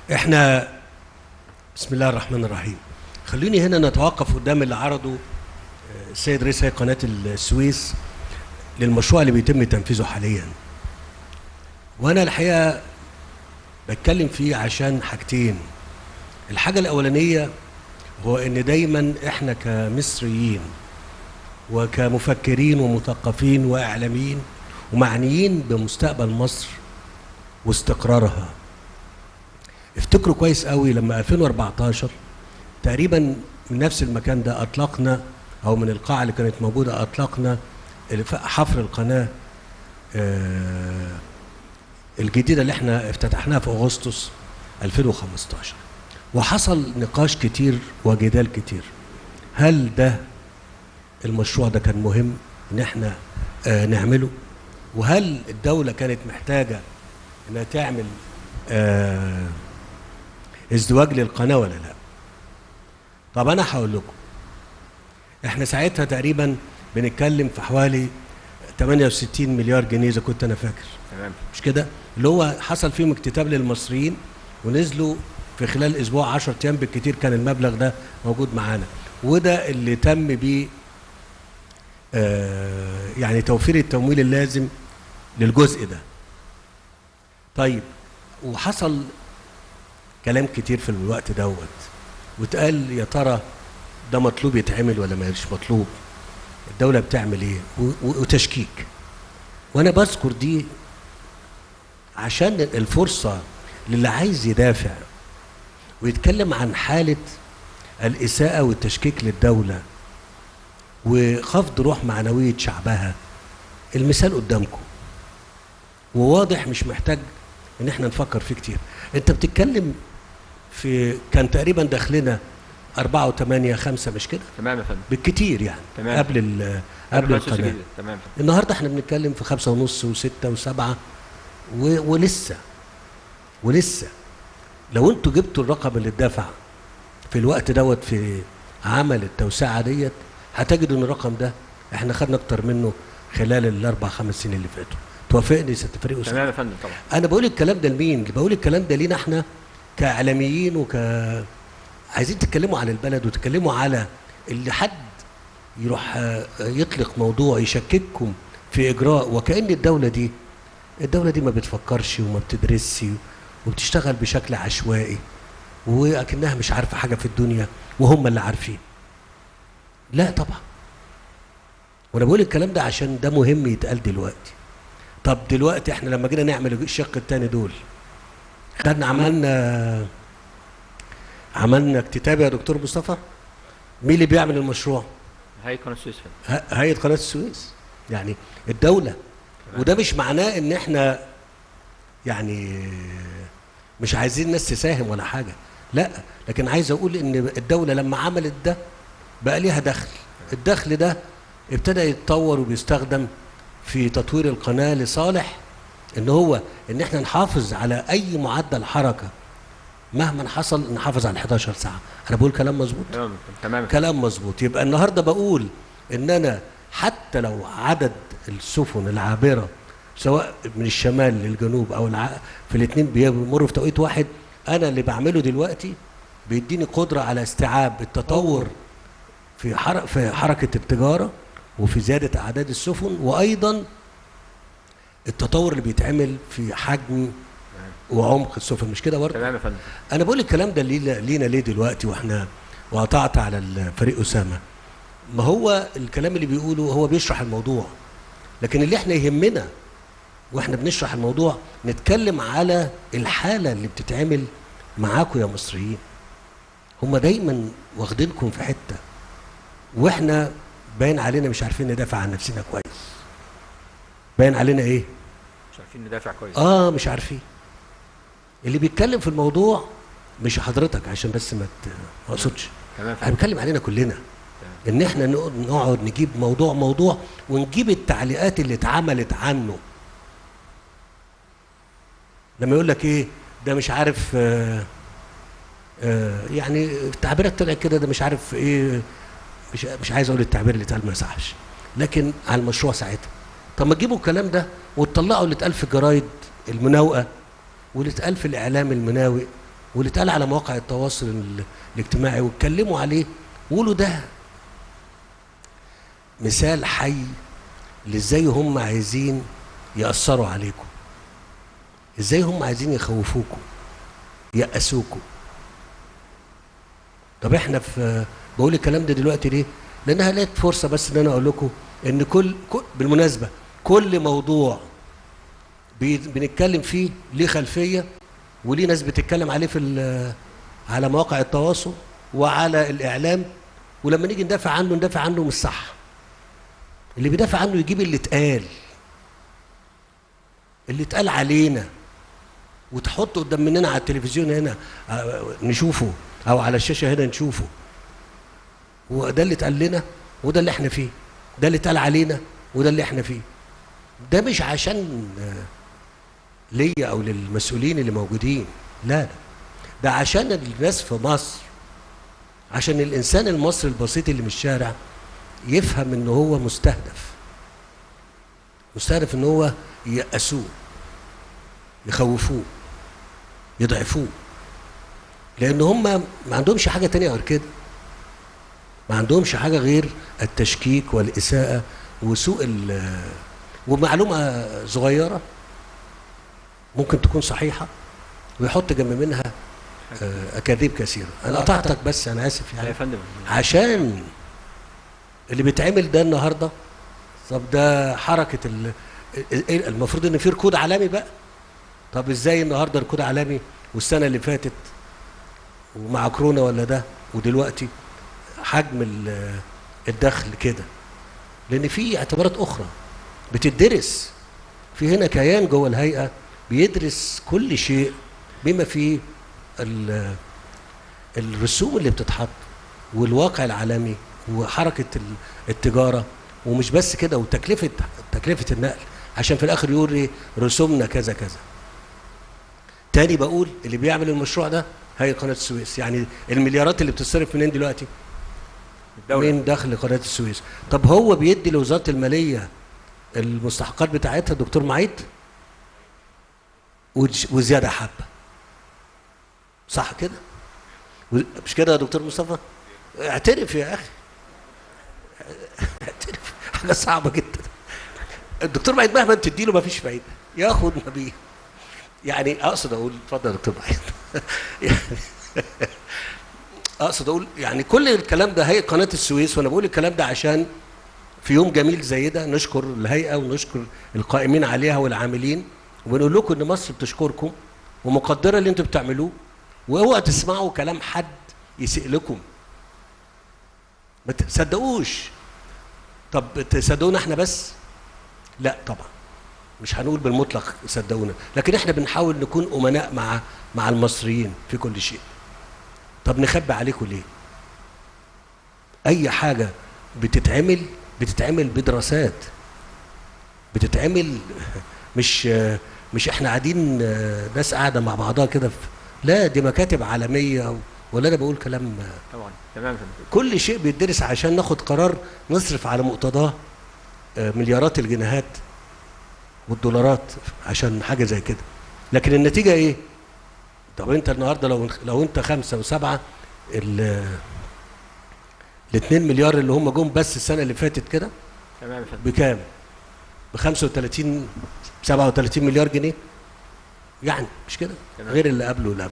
احنا بسم الله الرحمن الرحيم خلوني هنا نتوقف قدام اللي عرضه آه، السيد رئيس هيئة قناة السويس للمشروع اللي بيتم تنفيذه حاليا وانا الحقيقة بتكلم فيه عشان حاجتين الحاجة الأولانية هو إن دايما إحنا كمصريين وكمفكرين ومثقفين وإعلاميين ومعنيين بمستقبل مصر واستقرارها افتكروا كويس قوي لما 2014 تقريبا من نفس المكان ده أطلقنا أو من القاعة اللي كانت موجودة أطلقنا الف- حفر القناة آه، الجديدة اللي احنا افتتحناها في أغسطس 2015 وحصل نقاش كتير وجدال كتير هل ده المشروع ده كان مهم ان احنا آه نعمله وهل الدولة كانت محتاجة انها تعمل آه ازدواج للقناة ولا لا طب انا هقول لكم احنا ساعتها تقريبا بنتكلم في حوالي 68 مليار جنيه اذا كنت انا فاكر تمام مش كده اللي هو حصل فيهم اكتتاب للمصريين ونزلوا في خلال اسبوع 10 ايام بالكتير كان المبلغ ده موجود معانا وده اللي تم بيه آه يعني توفير التمويل اللازم للجزء ده طيب وحصل كلام كتير في الوقت دوت واتقال يا ترى ده مطلوب يتعمل ولا مش مطلوب الدولة بتعمل ايه و- و- وتشكيك وانا بذكر دي عشان الفرصة للي عايز يدافع ويتكلم عن حالة الإساءة والتشكيك للدولة وخفض روح معنوية شعبها المثال قدامكم وواضح مش محتاج ان احنا نفكر فيه كتير انت بتتكلم في كان تقريبا داخلنا أربعة وثمانية خمسة مش كده تمام يا فندم بالكتير يعني تمام. قبل ال- قبل القناة القناة الجديدة. تمام يا فندم. النهارده احنا بنتكلم في خمسة ونص وستة وسبعة و... ولسه ولسه لو انتوا جبتوا الرقم اللي اتدفع في الوقت دوت في عمل التوسعة ديت هتجدوا ان الرقم ده احنا خدنا اكتر منه خلال الاربع خمس سنين اللي فاتوا توافقني ست فريق أسامة؟ تمام يا فندم طبعا انا بقول الكلام ده لمين بقول الكلام ده لينا احنا كاعلاميين وك عايزين تتكلموا على البلد وتتكلموا على اللي حد يروح آه، يطلق موضوع يشكككم في اجراء وكأن الدولة دي الدولة دي ما بتفكرش وما بتدرسش وبتشتغل بشكل عشوائي وأكنها مش عارفة حاجة في الدنيا وهم اللي عارفين لا طبعا وانا بقول الكلام ده عشان ده مهم يتقال دلوقتي طب دلوقتي احنا لما جينا نعمل الشق التاني دول خدنا عملنا عملنا اكتتاب يا دكتور مصطفى مين اللي بيعمل المشروع هيئة قناة السويس فندم. ه- هيئه قناه السويس يعني الدوله وده مش معناه ان احنا يعني مش عايزين ناس تساهم ولا حاجه لا لكن عايز اقول ان الدوله لما عملت ده بقى ليها دخل الدخل ده ابتدى يتطور وبيستخدم في تطوير القناه لصالح ان هو ان احنا نحافظ على اي معدل حركه مهما حصل نحافظ على 11 ساعه انا بقول كلام مظبوط تمام يا فندم. تمام يا فندم. كلام مظبوط يبقى النهارده بقول ان انا حتى لو عدد السفن العابره سواء من الشمال للجنوب او الع... في الاثنين بيمروا في توقيت واحد انا اللي بعمله دلوقتي بيديني قدره على استيعاب التطور في حر... في حركه التجاره وفي زياده اعداد السفن وايضا التطور اللي بيتعمل في حجم وعمق السفن مش كده برضه تمام يا فندم انا بقول الكلام ده لينا لينا ليه دلوقتي واحنا وقطعت على الفريق اسامه ما هو الكلام اللي بيقوله هو بيشرح الموضوع لكن اللي احنا يهمنا واحنا بنشرح الموضوع نتكلم على الحاله اللي بتتعمل معاكم يا مصريين هم دايما واخدينكم في حته واحنا باين علينا مش عارفين ندافع عن نفسنا كويس باين علينا ايه مش عارفين ندافع كويس اه مش عارفين اللي بيتكلم في الموضوع مش حضرتك عشان بس ما ت- ما اقصدش تمام يا انا فندم. بتكلم علينا كلنا ان احنا نقعد نقعد نجيب موضوع موضوع ونجيب التعليقات اللي اتعملت عنه لما يقول لك ايه ده مش عارف آه آه يعني التعبيرات طلعت كده ده مش عارف ايه مش مش عايز اقول التعبير اللي اتقال ما يصحش لكن على المشروع ساعتها طب ما تجيبوا الكلام ده وتطلعوا اللي اتقال في الجرايد المناوئه واللي اتقال في الاعلام المناوئ واللي اتقال على مواقع التواصل ال- الاجتماعي واتكلموا عليه وقولوا ده مثال حي لازاي هم عايزين يأثروا عليكم ازاي هم عايزين يخوفوكم يأسوكم طب احنا في بقول الكلام ده دلوقتي ليه؟ لانها لقيت فرصه بس ان انا اقول لكم ان كل, كل بالمناسبه كل موضوع بي- بنتكلم فيه ليه خلفيه وليه ناس بتتكلم عليه في ال- على مواقع التواصل وعلى الاعلام ولما نيجي ندافع عنه ندافع عنه مش صح اللي بيدافع عنه يجيب اللي اتقال اللي اتقال علينا وتحطه قدام مننا على التلفزيون هنا آه، نشوفه او على الشاشه هنا نشوفه وده اللي اتقال لنا وده اللي احنا فيه ده اللي اتقال علينا وده اللي احنا فيه ده مش عشان آه، ليا او للمسؤولين اللي موجودين لا لا ده عشان الناس في مصر عشان الانسان المصري البسيط اللي من الشارع يفهم ان هو مستهدف مستهدف ان هو يأسوه يخوفوه يضعفوه لان هم ما عندهمش حاجه تانية غير كده ما عندهمش حاجه غير التشكيك والاساءه وسوء ال ومعلومه صغيره ممكن تكون صحيحه ويحط جنب منها آه، اكاذيب كثيره انا قطعتك بس انا اسف لا يا يعني فندم عشان اللي بيتعمل ده النهارده طب ده حركه ال... ال- المفروض ان في ركود عالمي بقى طب ازاي النهارده ركود عالمي والسنه اللي فاتت ومع كورونا ولا ده ودلوقتي حجم ال- الدخل كده لان في اعتبارات اخرى بتدرس في هنا كيان جوه الهيئه بيدرس كل شيء بما فيه ال- الرسوم اللي بتتحط والواقع العالمي وحركه ال- التجاره ومش بس كده وتكلفه تكلفه النقل عشان في الاخر يقول ايه رسومنا كذا كذا تاني بقول اللي بيعمل المشروع ده هي قناه السويس يعني المليارات اللي بتصرف منين دلوقتي الدولة من دخل قناه السويس طب هو بيدي لوزاره الماليه المستحقات بتاعتها دكتور معيد وج- وزياده حبه صح كده و- مش كده يا دكتور مصطفى اعترف يا اخي اعترف حاجه صعبه جدا الدكتور معيد مهما تديله ما فيش فايده ياخد ما بيه يعني اقصد اقول اتفضل يا دكتور معيد يعني اقصد اقول يعني كل الكلام ده هيئه قناه السويس وانا بقول الكلام ده عشان في يوم جميل زي ده نشكر الهيئه ونشكر القائمين عليها والعاملين ونقول لكم ان مصر بتشكركم ومقدره اللي انتوا بتعملوه واوعوا تسمعوا كلام حد يسيء لكم ما تصدقوش طب تصدقونا احنا بس لا طبعا مش هنقول بالمطلق صدقونا لكن احنا بنحاول نكون امناء مع مع المصريين في كل شيء طب نخبي عليكم ليه اي حاجه بتتعمل بتتعمل بدراسات بتتعمل مش مش احنا قاعدين ناس قاعده مع بعضها كده في- لا دي مكاتب عالميه ولا انا بقول كلام طبعا تمام يا فندم كل شيء بيدرس عشان ناخد قرار نصرف على مقتضاه آه، مليارات الجنيهات والدولارات عشان حاجه زي كده لكن النتيجه ايه طب انت النهارده لو لو انت خمسه وسبعه ال ال 2 مليار اللي هم جم بس السنه اللي فاتت كده تمام يا فندم بكام؟ ب 35 37 مليار جنيه يعني مش كده؟ تمام. غير اللي قبله واللي قبله